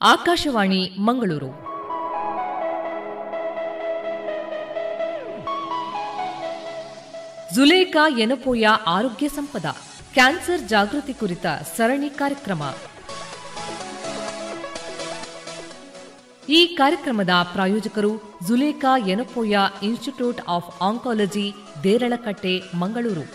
ಆಕಾಶವಾಣಿ ಮಂಗಳೂರು ಜುಲೇಖಾ ಎನಪೋಯ ಆರೋಗ್ಯ ಸಂಪದ ಕ್ಯಾನ್ಸರ್ ಜಾಗೃತಿ ಕುರಿತ ಸರಣಿ ಕಾರ್ಯಕ್ರಮ ಈ ಕಾರ್ಯಕ್ರಮದ ಪ್ರಾಯೋಜಕರು Zulekha Yenepoya institute of oncology Deralakatte Mangaluru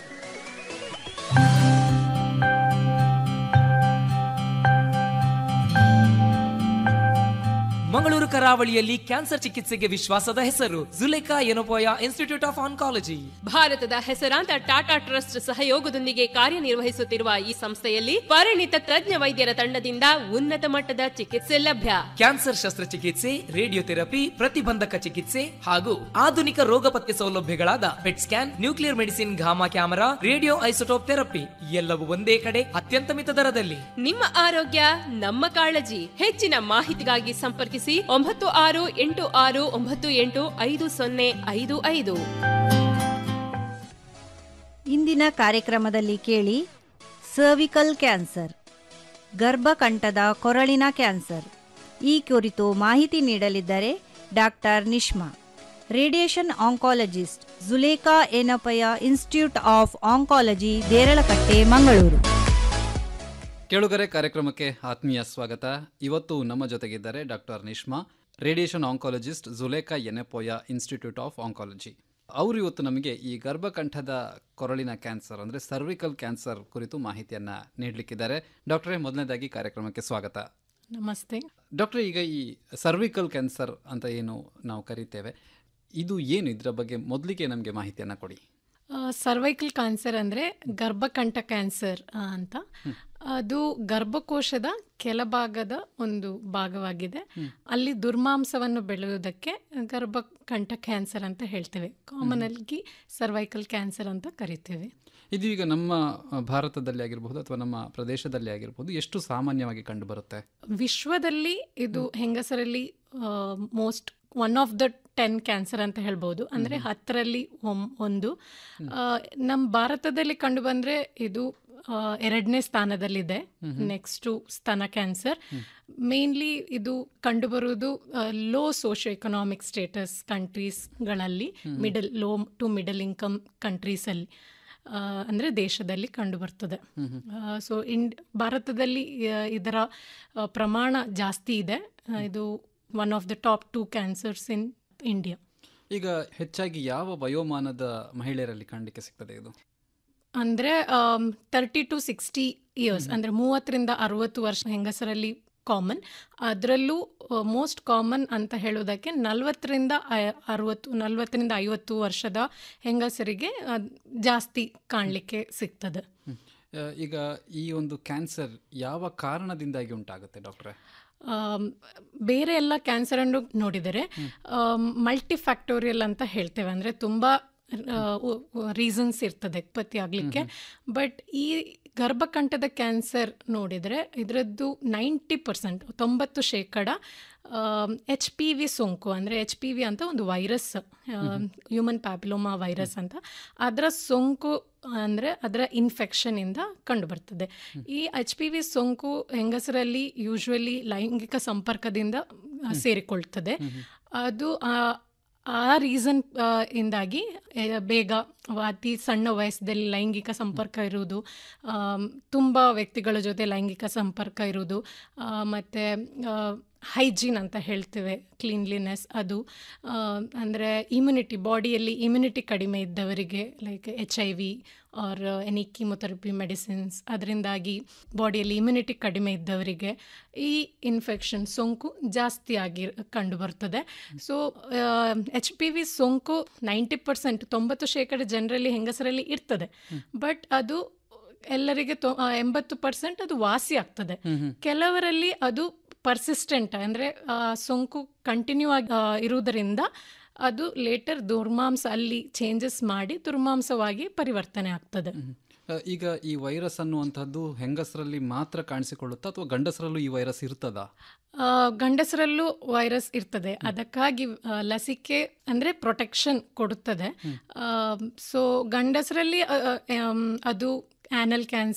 Mangaluru ಕರಾವಳಿಯಲ್ಲಿ ಕ್ಯಾನ್ಸರ್ ಚಿಕಿತ್ಸೆಗೆ ವಿಶ್ವಾಸದ ಹೆಸರು Zulekha Yenepoya institute of oncology ಭಾರತದ ಹೆಸರಾಂತ ಟಾಟಾ ಟ್ರಸ್ಟ್ ಸಹಯೋಗದೊಂದಿಗೆ ಕಾರ್ಯನಿರ್ವಹಿಸುತ್ತಿರುವ ಈ ಸಂಸ್ಥೆಯಲ್ಲಿ ಪರಿಣಿತ ತಜ್ಞ ವೈದ್ಯರ ತಂಡದಿಂದ ಉನ್ನತ ಮಟ್ಟದ ಚಿಕಿತ್ಸೆ ಲಭ್ಯ ಕ್ಯಾನ್ಸರ್ ಶಸ್ತ್ರಚಿಕಿತ್ಸೆ ರೇಡಿಯೋಥೆರಪಿ ಪ್ರತಿಬಂಧಕ ಚಿಕಿತ್ಸೆ ಹಾಗೂ ಆಧುನಿಕ ರೋಗ ಪತ್ತೆ ಸೌಲಭ್ಯಗಳಾದ PET scan nuclear medicine gamma camera radio isotope therapy ಎಲ್ಲವೂ ಒಂದೇ ಕಡೆ ಅತ್ಯಂತ ಮಿತ ದರದಲ್ಲಿ ನಿಮ್ಮ ಆರೋಗ್ಯ ನಮ್ಮ ಕಾಳಜಿ ಹೆಚ್ಚಿನ ಮಾಹಿತಿಗಾಗಿ ಸಂಪರ್ಕಿಸಿ ಒಂಬತ್ತು ಆರು ಎಂಟು ಆರು ಒಂಬತ್ತು ಎಂಟು ಐದು ಸೊನ್ನೆ ಐದು ಐದು ಇಂದಿನ ಕಾರ್ಯಕ್ರಮದಲ್ಲಿ ಕೇಳಿ ಸರ್ವಿಕಲ್ ಕ್ಯಾನ್ಸರ್ ಗರ್ಭಕಂಠದ ಕೊರಳಿನ ಕ್ಯಾನ್ಸರ್ ಈ ಕುರಿತು ಮಾಹಿತಿ ನೀಡಲಿದ್ದಾರೆ doctor Nishma radiation oncologist Zulekha Yenepoya institute of oncology Deralakatte Mangaluru ಕೇಳುಗರೆ ಕಾರ್ಯಕ್ರಮಕ್ಕೆ ಆತ್ಮೀಯ ಸ್ವಾಗತ ಇವತ್ತು ನಮ್ಮ ಜೊತೆಗಿದ್ದಾರೆ doctor Nishma radiation oncologist Zulekha Yenepoya institute of oncology ಅವರು ಇವತ್ತು ನಮಗೆ ಈ ಗರ್ಭಕಂಠದ ಕೊರಳಿನ ಕ್ಯಾನ್ಸರ್ ಅಂದರೆ ಸರ್ವಿಕಲ್ ಕ್ಯಾನ್ಸರ್ ಕುರಿತು ಮಾಹಿತಿಯನ್ನು ನೀಡಲಿಕ್ಕಿದ್ದಾರೆ ಡಾಕ್ಟರೇ ಮೊದಲನೇದಾಗಿ ಕಾರ್ಯಕ್ರಮಕ್ಕೆ ಸ್ವಾಗತ ನಮಸ್ತೆ ಡಾಕ್ಟರ್ ಈಗ ಈ ಸರ್ವಿಕಲ್ ಕ್ಯಾನ್ಸರ್ ಅಂತ ಏನು ನಾವು ಕರಿತೇವೆ ಇದು ಏನು ಇದರ ಬಗ್ಗೆ ಮೊದಲಿಗೆ ನಮಗೆ ಮಾಹಿತಿಯನ್ನು ಕೊಡಿ ಸರ್ವೈಕಲ್ ಕ್ಯಾನ್ಸರ್ ಅಂದರೆ ಗರ್ಭಕಂಠ ಕ್ಯಾನ್ಸರ್ ಆ, ಅಂತ ಅದು ಗರ್ಭಕೋಶದ ಕೆಳಭಾಗದ ಒಂದು ಭಾಗವಾಗಿದೆ ಅಲ್ಲಿ ದುರ್ಮಾಂಸವನ್ನು ಬೆಳೆಯುವುದಕ್ಕೆ ಗರ್ಭಕಂಠ ಕ್ಯಾನ್ಸರ್ ಅಂತ ಹೇಳ್ತೇವೆ ಕಾಮನ್ ಆಗಿ ಸರ್ವೈಕಲ್ ಕ್ಯಾನ್ಸರ್ ಅಂತ ಕರಿತೇವೆ ಇದು ಈಗ ನಮ್ಮ ಆ, ಭಾರತದಲ್ಲಿ ಆಗಿರಬಹುದು ಅಥವಾ ನಮ್ಮ ಪ್ರದೇಶದಲ್ಲಿ ಆಗಿರಬಹುದು ಎಷ್ಟು ಸಾಮಾನ್ಯವಾಗಿ ಕಂಡುಬರುತ್ತೆ ವಿಶ್ವದಲ್ಲಿ ಇದು ಹೆಂಗಸರಲ್ಲಿ most one of the ten cancer ಅಂತ ಹೇಳ್ಬೋದು ಅಂದರೆ ಹತ್ತರಲ್ಲಿ ಒಮ್- ಒಂದು ನಮ್ಮ ಭಾರತದಲ್ಲಿ ಕಂಡು ಬಂದರೆ ಇದು ಆ, ಎರಡನೇ ಸ್ಥಾನದಲ್ಲಿದೆ ನೆಕ್ಸ್ಟು ಸ್ತನ ಕ್ಯಾನ್ಸರ್ ಮೇನ್ಲಿ ಇದು ಕಂಡುಬರುವುದು ಲೋ ಸೋಷಿಯೋ ಎಕನಾಮಿಕ್ ಸ್ಟೇಟಸ್ ಕಂಟ್ರೀಸ್ಗಳಲ್ಲಿ middle low to middle income ಕಂಟ್ರೀಸಲ್ಲಿ ಅಂದರೆ ದೇಶದಲ್ಲಿ ಕಂಡುಬರ್ತದೆ ಸೊ ಇಂಡ್ ಭಾರತದಲ್ಲಿ ಆ, ಇದರ ಆ, ಪ್ರಮಾಣ ಜಾಸ್ತಿ ಇದೆ ಆ, ಇದು one of the top two cancers in India ಈಗ ಹೆಚ್ಚಾಗಿ ಯಾವ ವಯೋಮಾನದ ಮಹಿಳೆಯರಲ್ಲಿ ಕಾಣಲಿಕ್ಕೆ ಸಿಗ್ತದೆ ಇದು ಅಂದರೆ ತರ್ಟಿ ಟು ಸಿಕ್ಸ್ಟಿ ಇಯರ್ಸ್ ಅಂದರೆ ಮೂವತ್ತರಿಂದ ಅರವತ್ತು ವರ್ಷ ಹೆಂಗಸರಲ್ಲಿ ಕಾಮನ್ ಅದರಲ್ಲೂ ಮೋಸ್ಟ್ ಕಾಮನ್ ಅಂತ ಹೇಳೋದಕ್ಕೆ ನಲವತ್ತರಿಂದ ಅರವತ್ತು ನಲವತ್ತರಿಂದ ಐವತ್ತು ವರ್ಷದ ಹೆಂಗಸರಿಗೆ ಆ, ಜಾಸ್ತಿ ಕಾಣಲಿಕ್ಕೆ ಸಿಗ್ತದೆ ಹ್ಮ್. ಆ, ಈಗ ಈ ಒಂದು ಕ್ಯಾನ್ಸರ್ ಯಾವ ಕಾರಣದಿಂದಾಗಿ ಉಂಟಾಗುತ್ತೆ ಡಾಕ್ಟ್ರೆ ಆಮ್, ಬೇರೆ ಎಲ್ಲ ಕ್ಯಾನ್ಸರನ್ನು ನೋಡಿದರೆ ಮಲ್ಟಿ ಫ್ಯಾಕ್ಟೋರಿಯಲ್ ಅಂತ ಹೇಳ್ತೇವೆ ಅಂದರೆ ತುಂಬ ರೀಸನ್ಸ್ ಇರ್ತದೆ ಉತ್ಪತ್ತಿ ಆಗಲಿಕ್ಕೆ ಬಟ್ ಈ ಗರ್ಭಕಂಠದ ಕ್ಯಾನ್ಸರ್ ನೋಡಿದರೆ ಇದರದ್ದು ನೈಂಟಿ ಪರ್ಸೆಂಟ್ ತೊಂಬತ್ತು ಶೇಕಡ ಎಚ್ ಪಿ ವಿ ಸೋಂಕು ಅಂದರೆ ಎಚ್ ಪಿ ವಿ ಅಂತ ಒಂದು ವೈರಸ್ ಹ್ಯೂಮನ್ ಪ್ಯಾಪಿಲೋಮಾ ವೈರಸ್ ಅಂತ ಅದರ ಸೋಂಕು ಅಂದರೆ ಅದರ ಇನ್ಫೆಕ್ಷನಿಂದ ಕಂಡುಬರ್ತದೆ ಈ ಎಚ್ ಪಿ ವಿ ಸೋಂಕು ಹೆಂಗಸರಲ್ಲಿ ಯೂಶ್ವಲಿ ಲೈಂಗಿಕ ಸಂಪರ್ಕದಿಂದ ಆ, ಸೇರಿಕೊಳ್ತದೆ ಅದು ಆ, ಆ ರೀಸನ್ ಇಂದಾಗಿ ಆ, ಬೇಗ ಅತಿ ಸಣ್ಣ ವಯಸ್ಸದಲ್ಲಿ ಲೈಂಗಿಕ ಸಂಪರ್ಕ ಇರುವುದು ತುಂಬ ವ್ಯಕ್ತಿಗಳ ಜೊತೆ ಲೈಂಗಿಕ ಸಂಪರ್ಕ ಇರುವುದು ಮತ್ತು ಹೈಜೀನ್ ಅಂತ ಹೇಳ್ತೇವೆ ಕ್ಲೀನ್ಲಿನೆಸ್ ಅದು ಅಂದರೆ ಇಮ್ಯುನಿಟಿ ಬಾಡಿಯಲ್ಲಿ ಇಮ್ಯುನಿಟಿ ಕಡಿಮೆ ಇದ್ದವರಿಗೆ like H I V or any chemotherapy medicines ಅದರಿಂದಾಗಿ ಬಾಡಿಯಲ್ಲಿ ಇಮ್ಯುನಿಟಿ ಕಡಿಮೆ ಇದ್ದವರಿಗೆ ಈ ಇನ್ಫೆಕ್ಷನ್ ಸೋಂಕು ಜಾಸ್ತಿ ಆಗಿ ಕಂಡುಬರ್ತದೆ ಸೊ ಎಚ್ ಪಿ ವಿ ಸೋಂಕು ನೈಂಟಿ ಪರ್ಸೆಂಟ್ ತೊಂಬತ್ತು ಶೇಕಡ ಜನರಲ್ಲಿ ಹೆಂಗಸರಲ್ಲಿ ಇರ್ತದೆ ಬಟ್ ಅದು ಎಲ್ಲರಿಗೆ ತೊ ಆ, ಎಂಬತ್ತು ಪರ್ಸೆಂಟ್ ಅದು ವಾಸಿ ಆಗ್ತದೆ ಕೆಲವರಲ್ಲಿ ಅದು ಪರ್ಸಿಸ್ಟೆಂಟ್ ಅಂದರೆ ಸೋಂಕು ಕಂಟಿನ್ಯೂ ಆಗಿ ಆ, ಇರುವುದರಿಂದ ಅದು ಲೇಟರ್ ದುರ್ಮಾಂಸ ಅಲ್ಲಿ ಚೇಂಜಸ್ ಮಾಡಿ ದುರ್ಮಾಂಸವಾಗಿ ಪರಿವರ್ತನೆ ಆಗ್ತದೆ ಆ, ಈಗ ಈ ವೈರಸ್ ಅನ್ನುವಂಥದ್ದು ಹೆಂಗಸರಲ್ಲಿ ಮಾತ್ರ ಕಾಣಿಸಿಕೊಳ್ಳುತ್ತಾ ಅಥವಾ ಗಂಡಸರಲ್ಲೂ ಈ ವೈರಸ್ ಇರ್ತದಾ ಆ, ಗಂಡಸರಲ್ಲೂ ವೈರಸ್ ಇರ್ತದೆ ಅದಕ್ಕಾಗಿ ಆ, ಲಸಿಕೆ ಅಂದರೆ ಪ್ರೊಟೆಕ್ಷನ್ ಕೊಡುತ್ತದೆ ಸೊ ಗಂಡಸರಲ್ಲಿ ಆ, ಆ, ಆಮ್, ಅದು ಆ್ಯನಲ್ ಕ್ಯಾನ್ಸರ್